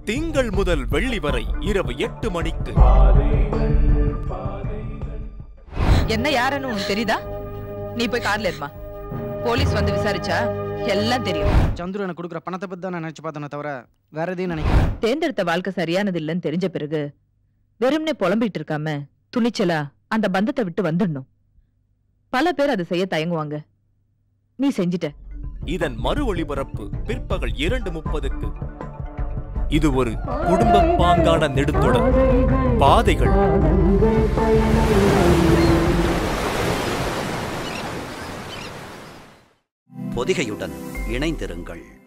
திங்கள் முதல் வெள்ளி வரை இரவு எட்டு மணிக்கு என்ன யாருன்னு உனக்கு தெரியுதா நீ போய் கார்ல இருமா போலீஸ் வந்து விசாரிச்சா எல்லாம் தெரியும் சந்துரு எனக்கு கொடுக்குற பணத்தை பத்தி தான் நான் நினைச்சு பார்த்தேனே தவிர வேற எதையும் நினைக்கல தேர்ந்தெடுத்த வாழ்க்கை சரியானது இல்லைன்னு தெரிஞ்ச பிறகு வெறும்னே புலம்பிட்டு இருக்காம துணிச்சலா அந்த பந்தத்தை விட்டு வந்துடணும் பல பேர் அதை செய்ய தயங்குவாங்க நீ செஞ்சிட்ட இதன் மறு ஒளிபரப்பு பிற்பகல் இரண்டு முப்பதுக்கு இது ஒரு குடும்ப பாங்கான நெடுந்தொடர் பாதைகள் பொதிகையுடன் இணைந்திருங்கள்